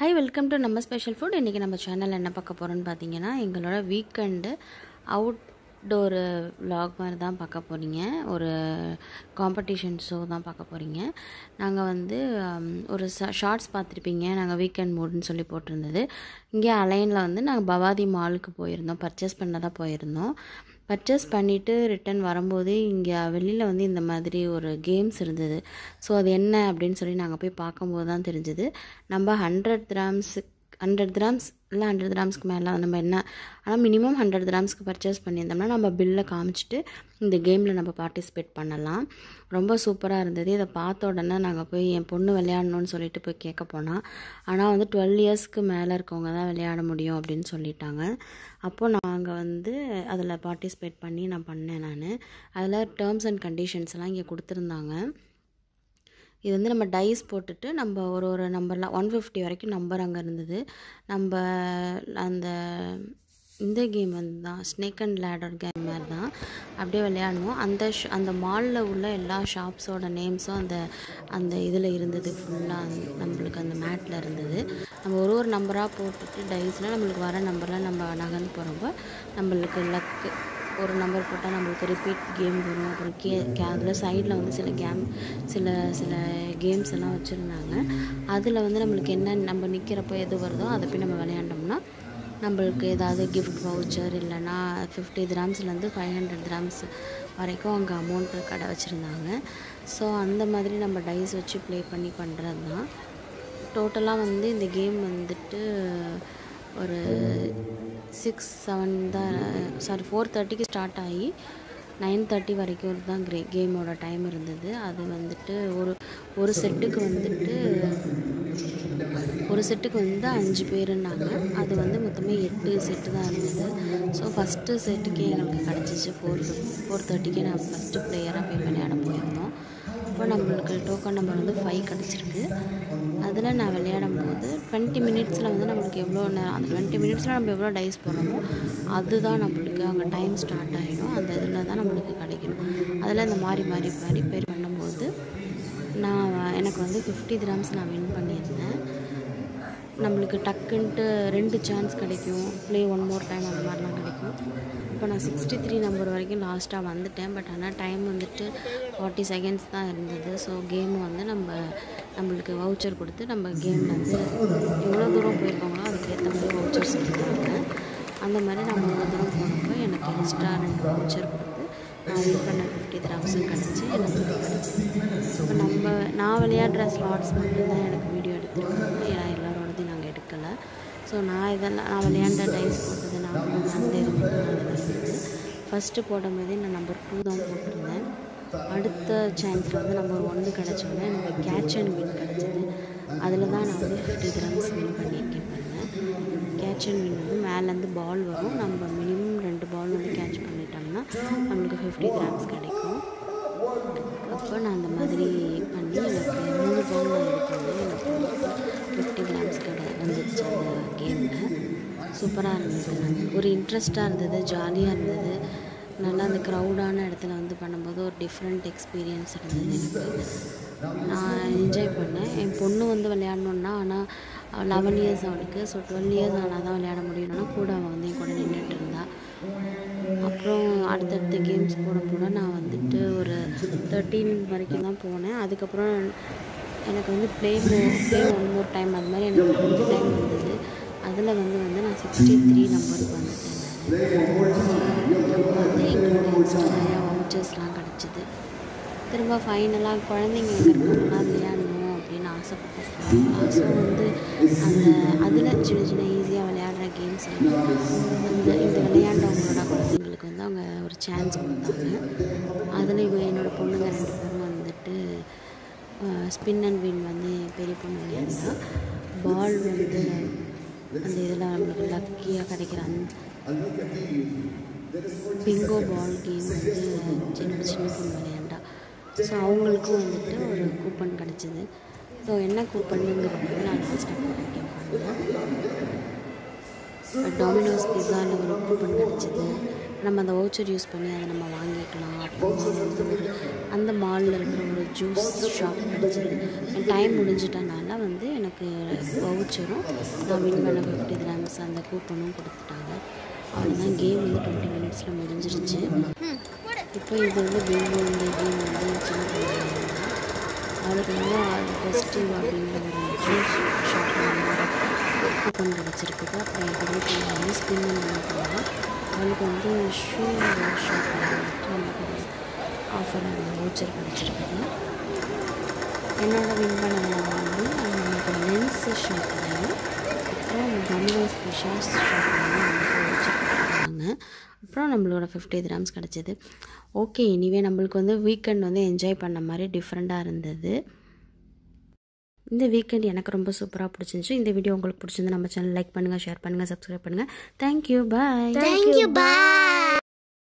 Hi welcome to நம்ம special food இன்றைக்கி நம்ம சேனல் என்ன பார்க்க போகிறோன்னு பார்த்தீங்கன்னா எங்களோட வீக்கெண்டு அவுட்டோரு vlog மாதிரி தான் பார்க்க போகிறீங்க ஒரு காம்படிஷன் ஷோ தான் பார்க்க போகிறீங்க நாங்கள் வந்து ஹம், ஒரு ஷார்ட்ஸ் பார்த்துருப்பீங்க நாங்கள் வீக்கெண்ட் மூடுன்னு சொல்லி போட்டிருந்தது இங்கே அலைனில் வந்து நாங்கள் பவாதி மாலுக்கு போயிருந்தோம் பர்ச்சேஸ் பண்ண தான் போயிருந்தோம் பர்ச்சேஸ் பண்ணிவிட்டு ரிட்டன் வரும்போது இங்கே வெளியில் வந்து இந்த மாதிரி ஒரு கேம்ஸ் இருந்தது ஸோ அது என்ன அப்படின்னு சொல்லி நாங்கள் போய் பார்க்கும்போது தான் தெரிஞ்சது நம்ம ஹண்ட்ரட் கிராம்ஸு ஹண்ட்ரட் கிராம்ஸ் இல்லை ஹண்ட்ரட் கிராம்ஸ்க்கு மேலே நம்ம என்ன ஆனால் மினிமம் ஹண்ட்ரட் கிராம்ஸ்க்கு பர்ச்சேஸ் பண்ணியிருந்தோம்னா நம்ம பில்லை காமிச்சிட்டு இந்த கேமில் நம்ம பார்ட்டிசிபேட் பண்ணலாம் ரொம்ப சூப்பராக இருந்தது இதை பார்த்த உடனே நாங்கள் போய் என் பொண்ணு விளையாடணும்னு சொல்லிட்டு போய் கேட்க போனால் ஆனால் வந்து டுவெல் இயர்ஸ்க்கு மேலே இருக்கவங்க தான் விளையாட முடியும் அப்படின்னு சொல்லிட்டாங்க அப்போது நாங்கள் வந்து அதில் பார்ட்டிசிபேட் பண்ணி நான் பண்ணேன் நான் அதில் டேர்ம்ஸ் அண்ட் கண்டிஷன்ஸ்லாம் இங்கே கொடுத்துருந்தாங்க இது வந்து நம்ம டைஸ் போட்டுட்டு நம்ம ஒரு ஒரு நம்பர்லாம் ஒன் ஃபிஃப்டி வரைக்கும் நம்பர் அங்கே இருந்தது நம்ம அந்த இந்த கேம் வந்து தான் ஸ்னேக் அண்ட் லேடர் கேம் மாதிரி தான் அப்படியே விளையாடணும் அந்த ஷ் அந்த மாலில் உள்ள எல்லா ஷாப்ஸோட நேம்ஸும் அந்த அந்த இதில் இருந்தது ஃபுல்லாக நம்மளுக்கு அந்த மேட்டில் இருந்தது நம்ம ஒரு ஒரு நம்பராக போட்டுட்டு டைஸில் நம்மளுக்கு வர நம்பர்லாம் நம்ம நகர்ந்து போகிறப்ப நம்மளுக்கு லக்கு ஒரு நம்பர் போட்டால் நம்மளுக்கு ரிப்பீட் கேம் வரும் அப்புறம் கே கே அதில் சைடில் வந்து சில கேம் சில சில கேம்ஸ் எல்லாம் வச்சுருந்தாங்க அதில் வந்து நம்மளுக்கு என்ன நம்ம நிற்கிறப்போ எது வருதோ அதை போய் நம்ம விளையாண்டோம்னா நம்மளுக்கு ஏதாவது கிஃப்ட் வவுச்சர் இல்லைன்னா ஃபிஃப்டி கிராம்ஸ்லேருந்து ஃபைவ் ஹண்ட்ரட் கிராம்ஸ் வரைக்கும் அங்கே அமௌண்ட்டு கடை வச்சுருந்தாங்க ஸோ அந்த மாதிரி நம்ம டைஸ் வச்சு ப்ளே பண்ணி பண்ணுறது தான் டோட்டலாக வந்து இந்த கேம் வந்துட்டு ஒரு சிக்ஸ் செவன் தான் சாரி ஃபோர் தேர்ட்டிக்கு ஸ்டார்ட் ஆகி நைன் தேர்ட்டி வரைக்கும் தான் கிரே கேமோட டைம் இருந்தது அது வந்துட்டு ஒரு ஒரு செட்டுக்கு வந்துட்டு ஒரு செட்டுக்கு வந்து அஞ்சு பேருன்னாங்க அது வந்து மொத்தமே எட்டு செட்டு தான் இருந்தது ஸோ ஃபஸ்ட்டு செட்டுக்கே எங்களுக்கு கிடச்சிச்சு ஃபோர் ஃபோர் தேர்ட்டிக்கே நான் ஃபஸ்ட்டு பிளேயராக போய் விளையாட போயிருந்தோம் இப்போ நம்மளுக்கு டோக்கன் நம்பர் வந்து ஃபைவ் கிடச்சிருக்கு அதில் நான் விளையாடும் போது டுவெண்ட்டி மினிட்ஸில் வந்து நம்மளுக்கு எவ்வளோ நேரம் அந்த டுவெண்ட்டி மினிட்ஸில் நம்ம எவ்வளோ டைஸ் போடுறோமோ அதுதான் நம்மளுக்கு அங்கே டைம் ஸ்டார்ட் ஆகிடும் அந்த இதில் தான் நம்மளுக்கு கிடைக்கணும் அதில் இந்த மாதிரி மாதிரி மாதிரி பேர் பண்ணும்போது நான் எனக்கு வந்து ஃபிஃப்டி கிராம்ஸ் நான் வின் பண்ணியிருந்தேன் நம்மளுக்கு டக்குன்ட்டு ரெண்டு சான்ஸ் கிடைக்கும் ப்ளே ஒன் மோர் டைம் அந்த மாதிரிலாம் கிடைக்கும் இப்போ நான் சிக்ஸ்டி த்ரீ நம்பர் வரைக்கும் லாஸ்ட்டாக வந்துட்டேன் பட் ஆனால் டைம் வந்துட்டு ஃபார்ட்டி செகண்ட்ஸ் தான் இருந்தது ஸோ கேம் வந்து நம்ம நம்மளுக்கு வவுச்சர் கொடுத்து நம்ம கேமில் வந்து எவ்வளோ தூரம் போயிருக்காங்களோ அதுக்கேற்ற மாதிரி வவுச்சர்ஸ் கொடுத்தாங்க அந்த மாதிரி நம்ம எவ்வளோ தூரம் போனப்போ எனக்கு எக்ஸ்ட்ரா ரெண்டு வவுச்சர் கொடுத்து நான் வின் பண்ண ஃபிஃப்டி கிராம்ஸும் கிடச்சி எனக்கு கிடச்சி இப்போ நம்ம நான் விளையாடுற ஸ்லாட்ஸ் மட்டும்தான் எனக்கு வீடியோ எடுத்துருக்காங்க ஏன்னா எல்லாரோடதையும் நாங்கள் எடுக்கலை ஸோ நான் இதெல்லாம் நான் விளையாண்ட டைஸ் போட்டது நான் அந்த இருந்தது அதில் இருந்தது ஃபஸ்ட்டு போடும்போதே நான் நம்பர் டூ தான் போட்டிருந்தேன் அடுத்த சான்ஸில் வந்து நம்பர் ஒன்று கிடச்சோன்னே எனக்கு கேட்ச் அண்ட் வின் கிடச்சிது அதில் தான் நான் வந்து ஃபிஃப்டி கிராம்ஸ் வின் பண்ணியிருக்கேன் பாருங்கள் கேட்ச் அண்ட் வின் வந்து மேலேருந்து பால் வரும் நம்ம மினிமம் ரெண்டு பால் வந்து கேட்ச் பண்ணிட்டோம்னா நம்மளுக்கு ஃபிஃப்டி கிராம்ஸ் கிடைக்கும் அப்போ நான் அந்த மாதிரி பண்ணி எனக்கு மூணு பால் நான் எடுத்தோன்னே எனக்கு ஃபிஃப்டி கிராம்ஸ் கடை வந்துடுச்சு அந்த கேமில் சூப்பராக இருந்தது ஒரு இன்ட்ரெஸ்ட்டாக இருந்தது ஜாலியாக இருந்தது நல்லா அந்த க்ரௌடான இடத்துல வந்து பண்ணும்போது ஒரு டிஃப்ரெண்ட் எக்ஸ்பீரியன்ஸ் இருந்தது எனக்கு நான் என்ஜாய் பண்ணேன் என் பொண்ணு வந்து விளையாடணுன்னா ஆனால் லெவன் இயர்ஸ் அவளுக்கு ஸோ டுவெல் இயர்ஸ் ஆனால் தான் விளையாட முடியும்னா கூட அவள் வந்து என் கூட நின்றுட்டு இருந்தா அப்புறம் அடுத்தடுத்த கேம்ஸ் போட போட நான் வந்துட்டு ஒரு தேர்ட்டீன் வரைக்கும் தான் போனேன் அதுக்கப்புறம் எனக்கு வந்து ப்ளே மோ ப்ளே ஒன் மோர் டைம் அது மாதிரி எனக்கு அஞ்சு டைம் வந்தது அதில் வந்து வந்து நான் சிக்ஸ்டி த்ரீ நம்பருக்கு வந்துட்டேன் நான் வந்து எங்களுக்கு எக்ஸ்ட்ரா நிறையா வவுச்சர்ஸ்லாம் கிடச்சிது திரும்ப ஃபைனலாக குழந்தைங்க எங்கே இருக்காங்கன்னா விளையாடணும் அப்படின்னு ஆசைப்பட்டேன் ஸோ வந்து அந்த அதில் சின்ன சின்ன ஈஸியாக விளையாடுற கேம்ஸ் அந்த இந்த விளையாண்டவங்களோட குழந்தைங்களுக்கு வந்து அவங்க ஒரு சான்ஸ் கொடுத்தாங்க அதில் இவங்க என்னோட பொண்ணுங்க ரெண்டு பேரும் வந்துட்டு ஸ்பின் அண்ட் வின் வந்து என் பெரிய பொண்ணு விளையாண்டா பால் வந்து அந்த இதில் நம்மளுக்கு லக்கியாக கிடைக்கிற அந்த பிங்கோ பால் கேம் வந்து சின்ன சின்ன பொண்ணு விளையாண்டா ஸோ அவங்களுக்கும் வந்துட்டு ஒரு கூப்பன் கிடச்சிது ஸோ என்ன கூப்பனுங்கிறது வந்து நான் லாஸ்ட்டாக போட்டிருக்கேன் பாருங்கள் டொமினோஸ் பிஸாவில் ஒரு கூப்பன் கிடச்சிது நம்ம அந்த வவுச்சர் யூஸ் பண்ணி அதை நம்ம வாங்கிக்கலாம் அப்புறமா வந்து ஒரு அந்த மாலில் இருக்கிற ஒரு ஜூஸ் ஷாப் கிடச்சிது டைம் முடிஞ்சிட்டனால வந்து எனக்கு வவுச்சரும் நான் வின் பண்ண ஃபிஃப்டி கிராம்ஸ் அந்த கூப்பனும் கொடுத்துட்டாங்க அவ்வளோதான் கேம் வந்து டுவெண்ட்டி மினிட்ஸில் முடிஞ்சிருச்சு இப்போ இது வந்து பிங்கோ இந்த கேம் வந்து சின்ன பிள்ளைங்க அவளுக்கு வந்து அது ஃபெஸ்டிவ் அப்படிங்கிற ஒரு ஜூஸ் ஷாப் கூப்பன் கிடச்சிருக்குது அப்புறம் எங்கள் வீட்டில் வந்து ஸ்பின் பண்ணாங்க அவளுக்கு வந்து ஷூ ஷாப்பில் வந்துட்டு நமக்கு ஆஃபர் வவுச்சர் கிடச்சிருக்குது என்னோட வின் பண்ண வந்து நமக்கு லென்ஸ் ஷாப்லையும் அப்புறம் தமிழ் ஸ்பெஷல்ஸ் ஷாப்லையும் நமக்கு வவுச்சர் கொடுத்துருக்காங்க அப்புறம் நம்மளோட ஃபிஃப்டி கிராம்ஸ் கிடச்சிது ஓகே எனிவே நம்மளுக்கு வந்து வீக்கெண்ட் வந்து என்ஜாய் பண்ண மாதிரி டிஃப்ரெண்ட்டாக இருந்தது இந்த வீக்கெண்ட் எனக்கு ரொம்ப சூப்பராக பிடிச்சிருந்துச்சு இந்த வீடியோ உங்களுக்கு பிடிச்சிருந்து நம்ம சேனல் லைக் பண்ணுங்கள் ஷேர் பண்ணுங்கள் சப்ஸ்கிரைப் பண்ணுங்கள் thank you bye Thank you. Bye.